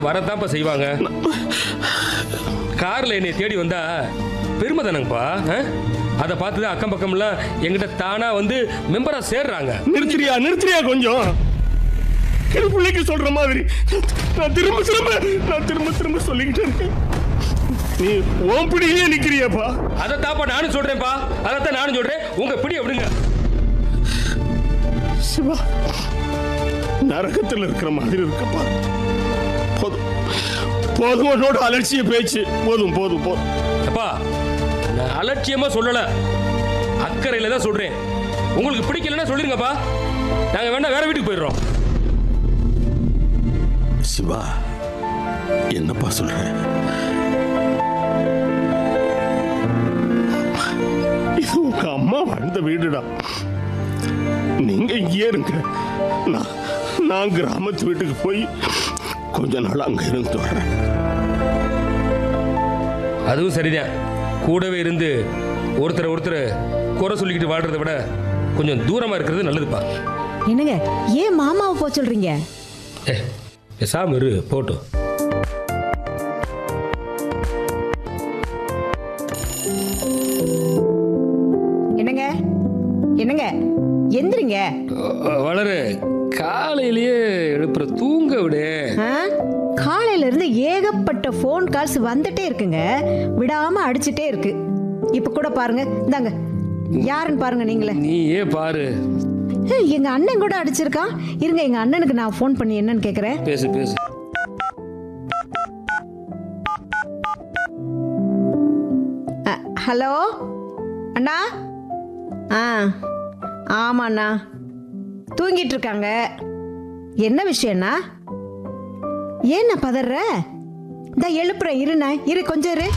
வரத்தான்ப்பா செய்வாங்க கார்ல என்னை தேடி வந்தா பெருமை தானங்கப்பா அதை பார்த்து தான் அக்கம் பக்கம்லாம் எங்கிட்ட தானா வந்து மெம்பரா சேர்றாங்க நிறுத்துறியா நிறுத்துறியா கொஞ்சம் என் பிள்ளைக்கு சொல்ற மாதிரி நான் திரும்ப திரும்ப நான் திரும்ப திரும்ப சொல்லிக்கிட்டே இருக்கேன் நீ உன் பிடியிலே நிக்கிறியாப்பா அதை தாப்பா நானும் சொல்றேன்ப்பா அதைத்தான் நானும் சொல்றேன் உங்க பிடி விடுங்க சிவா நரகத்தில் இருக்கிற மாதிரி இருக்கப்பா போதும் போதும் உன்னோட அலட்சிய பேச்சு போதும் போதும் போதும் அப்பா நான் அலட்சியமா சொல்லல அக்கறையில தான் சொல்றேன் உங்களுக்கு பிடிக்கலன்னா சொல்லிருங்கப்பா நாங்க வேணா வேற வீட்டுக்கு போயிடுறோம் சிவா என்னப்பா சொல்ற இது உங்க அம்மா வாழ்ந்த வீடுடா நீங்க இங்கே இருங்க நான் நான் கிராமத்து வீட்டுக்கு போய் கொஞ்ச நாள் அங்க இருந்து வர்றேன் அதுவும் சரிதான் கூடவே இருந்து ஒருத்தர் ஒருத்தர் குறை சொல்லிக்கிட்டு வாழ்றதை விட கொஞ்சம் தூரமா இருக்கிறது நல்லதுப்பா என்னங்க ஏன் மாமாவை போக சொல்றீங்க ஏ பேசாம இரு போட்டும் என்னங்க என்னங்க எந்திரிங்க வளரு காலையிலேயே எழுப்புற தூங்க விடு ஆ? காலையில இருந்து ஏகப்பட்ட ஃபோன் கால்ஸ் வந்துட்டே இருக்குங்க விடாம அடிச்சிட்டே இருக்கு இப்ப கூட பாருங்க இந்தாங்க யாருன்னு பாருங்க நீங்களே நீயே பாரு ஏய், எங்க அண்ணன் கூட அடிச்சிருக்கான் இருங்க எங்க அண்ணனுக்கு நான் ஃபோன் பண்ணி என்னன்னு கேக்குறேன் பேசு பேசு அ, ஹலோ அண்ணா ஆ ஆமாண்ணா தூங்கிட்டு இருக்காங்க என்ன விஷயம்ண்ணா ஏண்ணா பதற இந்த எழுப்புறேன் இருண்ணா இரு கொஞ்சம் இரு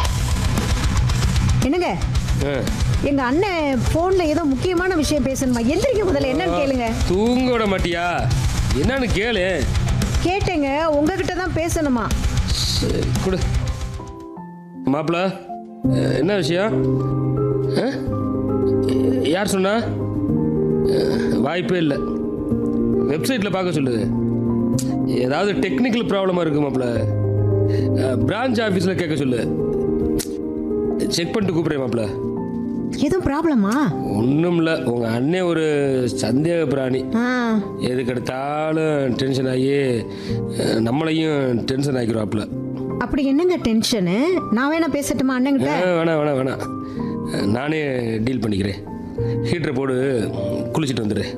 என்னங்க ஆ. எங்க அண்ணன் போன்ல ஏதோ முக்கியமான விஷயம் பேசணுமா எந்திரிக்க முதல்ல என்னன்னு கேளுங்க தூங்க விட மாட்டியா என்னன்னு கேளு கேட்டேங்க உங்ககிட்ட தான் பேசணுமா சரி கொடு மாப்பிள அஹ், என்ன விஷயம் அஹ்? யார் சொன்னா அஹ், வாய்ப்பே இல்லை வெப்சைட்டில் பார்க்க சொல்லுது ஏதாவது டெக்னிக்கல் ப்ராப்ளமாக இருக்கு மாப்பிள பிரான்ச் ஆஃபீஸில் கேட்க சொல்லு செக் பண்ணிட்டு கூப்பிட்றேன் மாப்பிள எதுவும் ப்ராப்ளமா ஒன்றும் இல்லை உங்கள் அண்ணன் ஒரு சந்தேக பிராணி ஆ எதுக்கு எடுத்தாலும் டென்ஷன் ஆகி அஹ், நம்மளையும் டென்ஷன் ஆக்கிடுவாப்புல அப்படி என்னங்க டென்ஷனு நான் வேணா பேசட்டுமா அண்ணன்கிட்ட ஆ, வேணாம் வேணாம் வேணாம் அஹ், நானே டீல் பண்ணிக்கிறேன் ஹீட்டரை போடு குளிச்சுட்டு வந்துடுறேன்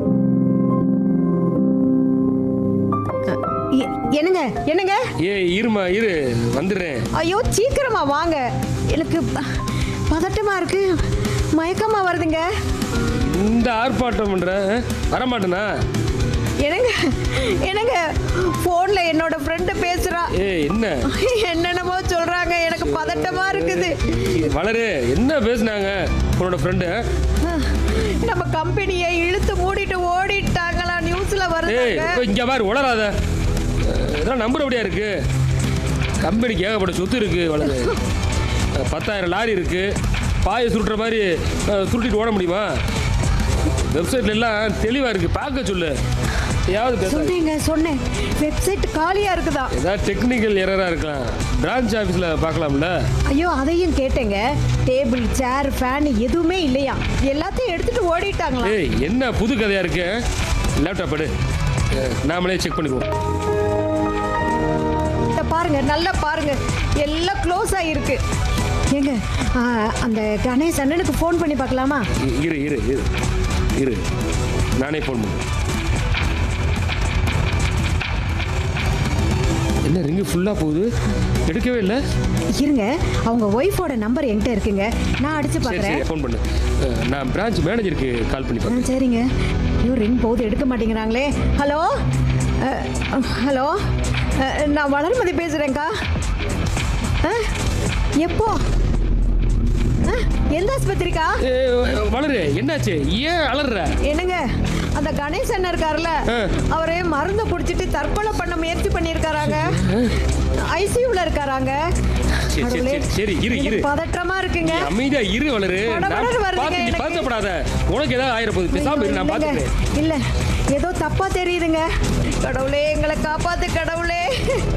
எ- என்னங்க என்னங்க ஏ இருமா இரு வந்துடுறேன் ஐயோ சீக்கிரமா வாங்க எனக்கு ப- பதட்டமா இருக்கு மயக்கமா வருதுங்க இந்த ஆர்ப்பாட்டம் பண்ற அஹ், வரமாட்டேனா என்னங்க என்னங்க போன்ல என்னோட ஃப்ரெண்டு பேசுறா ஏ என்ன என்னென்னமோ சொல்றாங்க எனக்கு பதட்டமா இருக்குது வளரு என்ன பேசுனாங்க உன்னோட ஃப்ரெண்டு நம்ம கம்பெனியை இழுத்து மூடிட்டு ஓடிட்டாங்களா நியூஸ்ல ஏய் வருதுங்க இப்போ இங்கே பாரு உளராத அஹ், இதெல்லாம் நம்புறபடியா இருக்கு கம்பெனிக்கு ஏகப்பட்ட சொத்து இருக்கு வளரு அஹ், பத்தாயிரம் லாரி இருக்கு பாயை சுருட்டுற மாதிரி அஹ், சுருட்டிட்டு ஓட முடியுமா வெப்சைட்ல எல்லாம் தெளிவா இருக்கு பார்க்க சொல்லு யாவது பேச சொன்னேங்க சொன்னேன் வெப்சைட் காலியா இருக்குதா ஏதாவது டெக்னிக்கல் எரரா இருக்கலாம் பிரான்ச் ஆஃபீஸில் பார்க்கலாம்ல ஐயோ அதையும் கேட்டேங்க டேபிள் சேர் ஃபேன் எதுவுமே இல்லையா எல்லாத்தையும் எடுத்துட்டு ஓடிட்டாங்களா ஏய் என்ன புது கதையா இருக்கு லேப்டாப் எடு அஹ், நாமளே செக் பண்ணிக்குவோம் இத பாருங்க நல்லா பாருங்க எல்லாம் க்ளோஸ் ஆகிருக்கு ஏங்க ஆ, அந்த கணேஷ் அண்ணனுக்கு ஃபோன் பண்ணி பார்க்கலாமா இ- இரு இரு இரு இரு நானே ஃபோன் பண்ணுறேன் என்ன ரிங்கு ஃபுல்லாக போகுது எடுக்கவே இல்லை இருங்க அவங்க ஒய்ஃபோட நம்பர் என்கிட்ட இருக்குங்க நான் அடிச்சு சரி பார்க்குறேன் சரி ஃபோன் பண்ணு அஹ், நான் பிரான்ச் மேனேஜருக்கு கால் பண்ணி ஆ பார்க்குறேன் சரிங்க ஐயோ ரிங் போகுது எடுக்க மாட்டேங்கிறாங்களே ஹலோ அஹ், ஹலோ அஹ், நான் வளர்மதி பேசுகிறேங்க்கா ஆ எப்போ ஆ, எந்த ஆஸ்பத்திரிக்கா வளரு என்னாச்சு ஏன் அலறுற என்னங்க அந்த கணேஷ் அண்ணன் இருக்காருல்ல ஆ. அவரே மருந்து குடிச்சிட்டு தற்கொலை பண்ண முயற்சி பண்ணியிருக்காராங்க ஐசியூல இருக்காராங்க சரி, சரி, கடவுளே, சரி, சரி, இரு, எனக்கு இரு. பதற்றமா இருக்குங்க நீ அமைதியா இரு வளரு நான் படபடன்னு வருதுங்க பார்த்து நீ எனக்கு. பதட்டப்படாத உனக்கு ஏதாவது ஆயிரம் போகுது பேசாம இரு நான் இல்லைங்க, பார்த்துக்கிறேன் இல்ல ஏதோ தப்பா தெரியுதுங்க கடவுளே எங்களை காப்பாத்து கடவுளே கடவுளே